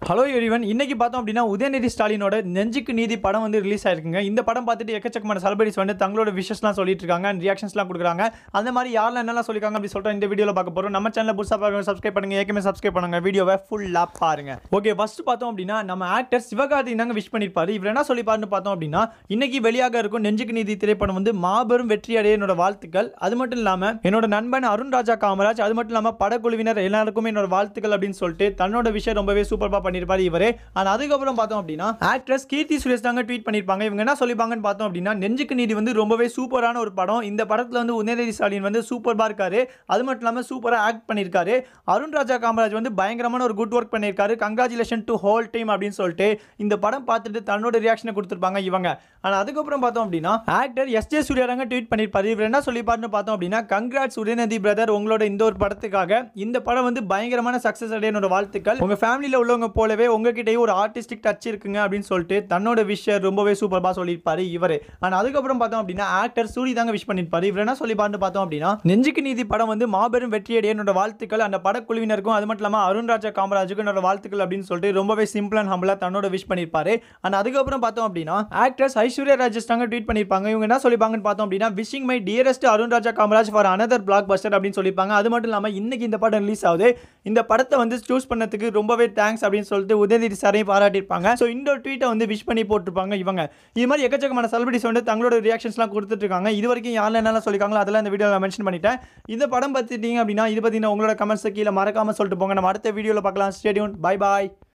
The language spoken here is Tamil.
ஹலோ எரிவன் இன்னைக்கு பார்த்தோம் அப்படின்னா உதயநிதி ஸ்டாலினோட நெஞ்சுக்கு நீதி படம் வந்து ரிலீஸ் ஆயிருக்குங்க இந்த படம் பார்த்துட்டு எக்கச்சக்கமான செலிபிரிட்டிஸ் வந்து தங்களோட விஷஸ்லாம் சொல்லிட்டு இருக்காங்க அண்ட் ரியாக்ஷன்ஸ்லாம் கொடுக்குறாங்க அந்த மாதிரி யாரெல்லாம் என்னெல்லாம் சொல்லிருக்காங்க அப்படி சொல்லிட்டு இந்த வீடியோவில் பார்க்க போகிறோம் நம்ம சேனல் புதுசாக பார்க்க சப்ஸ்கிரைப் பண்ணுங்க ஏற்கனவே சப்ஸ்கிரைப் பண்ணுங்க வீடியோவை ஃபுல்லாக பாருங்க ஓகே ஃபர்ஸ்ட் பார்த்தோம் அப்படின்னா நம்ம ஆக்டர் சிவகார்த்திக் தாங்க விஷ் பண்ணியிருப்பாரு இவர் என்ன சொல்லிப்பாருன்னு பார்த்தோம் அப்படின்னா இன்னைக்கு வெளியாக இருக்கும் நெஞ்சுக்கு நீதி திரைப்படம் வந்து மாபெரும் வெற்றி அடைய என்னோட வாழ்த்துக்கள் அது மட்டும் இல்லாமல் என்னோட நண்பன் அருண் ராஜா காமராஜ் அது மட்டும் இல்லாமல் படக்குழுவினர் எல்லாருக்குமே என்னோட வாழ்த்துக்கள் அப்படின்னு சொல்லிட்டு தன்னோட விஷயம் ரொம்பவே சூப்பராக பண்ணியிருப்பாரு இவரே அண்ட் அதுக்கப்புறம் பார்த்தோம் அப்படின்னா ஆக்ட்ரஸ் கீர்த்தி சுரேஷ் தாங்க ட்வீட் பண்ணியிருப்பாங்க இவங்க என்ன சொல்லிப்பாங்கன்னு பார்த்தோம் அப்படின்னா நெஞ்சுக்கு நீதி வந்து ரொம்பவே சூப்பரான ஒரு படம் இந்த படத்தில் வந்து உதயநிதி ஸ்டாலின் வந்து சூப்பராக இருக்காரு அது மட்டும் இல்லாமல் சூப்பராக ஆக்ட் பண்ணியிருக்காரு அருண் ராஜா காமராஜ் வந்து பயங்கரமான ஒரு குட் ஒர்க் பண்ணியிருக்காரு கங்க்ராச்சுலேஷன் டு ஹோல் டீம் அப்படின்னு சொல்லிட்டு இந்த படம் பார்த்துட்டு தன்னோட ரியாக்ஷனை கொடுத்துருப்பாங்க இவங்க ஆனால் அதுக்கப்புறம் பார்த்தோம் அப்படின்னா ஆக்டர் எஸ் ஜே சூர்யாராங்க ட்வீட் பண்ணியிருப்பாரு இவர் என்ன சொல்லிப்பாருன்னு பார்த்தோம் அப்படின்னா கங்க்ராட்ஸ் உதயநிதி பிரதர் உங்களோட இந்த ஒரு படத்துக்காக இந்த படம் வந்து பயங்கரமான சக்ஸஸ் அடைய என்னோட வாழ்த்துக்கள் உங்க ஃபேமிலியில் உள்ளவங்க போலவே உங்ககிட்டயும் ஒரு ஆர்டிஸ்டிக் டச் இருக்குங்க அப்படின்னு சொல்லிட்டு தன்னோட விஷயம் ரொம்பவே சூப்பராக சொல்லியிருப்பாரு இவர் ஆனால் அதுக்கப்புறம் பார்த்தோம் அப்படின்னா ஆக்டர் சூரி தாங்க விஷ் பண்ணியிருப்பாரு இவர் என்ன சொல்லிப்பாருன்னு பார்த்தோம் அப்படின்னா நெஞ்சுக்கு நீதி படம் வந்து மாபெரும் வெற்றியடைய என்னோட வாழ்த்துக்கள் அந்த படக்குழுவினருக்கும் அது மட்டும் இல்லாமல் அருண் ராஜா காமராஜுக்கும் என்னோட வாழ்த்துக்கள் அப்படின்னு சொல்லிட்டு ரொம்பவே சிம்பிள் அண்ட் ஹம்பிளாக தன்னோட விஷ் பண்ணியிருப்பாரு அண்ட் அதுக்கப்புறம் பார்த்தோம் அப்படின்னா ஆக்ட்ரஸ் ஐஸ்வர்யா ராஜேஷ் தாங்க ட்வீட் பண்ணியிருப்பாங்க இவங்க என்ன சொல்லிப்பாங்கன்னு பார்த்தோம் அப்படின்னா wishing my dearest Arun Raja Kamaraj for another blockbuster அப்படின்னு சொல்லியிருப்பாங்க அது மட்டும் இல்லாமல் இன்னைக்கு இந்த படம் ரிலீஸ் ஆகுது இந்த படத்தை வந்து சூஸ் பண்ணதுக்கு ரொம்பவே தேங்க்ஸ் அப்படின்னு சொல்லிட்டு உதயநிதி சாரையும் பாராட்டியிருப்பாங்க ஸோ இந்த ஒரு ட்வீட்டை வந்து விஷ் பண்ணி போட்டிருப்பாங்க இவங்க இது மாதிரி எக்கச்சக்கமான செலிபிரிட்டிஸ் வந்து தங்களோட ரியாக்ஷன்ஸ்லாம் கொடுத்துட்டு இருக்காங்க இது வரைக்கும் யாரெல்லாம் என்னெல்லாம் சொல்லியிருக்காங்களோ அதெல்லாம் இந்த வீடியோவில் மென்ஷன் பண்ணிட்டேன் இந்த படம் பார்த்துட்டீங்க அப்படின்னா இது பற்றின உங்களோட கமெண்ட்ஸ் கீழே மறக்காம சொல்லிட்டு போங்க நம்ம அடுத்த வீடியோவில் பார்க்கலாம் ஸ்டேடியம் பை பாய்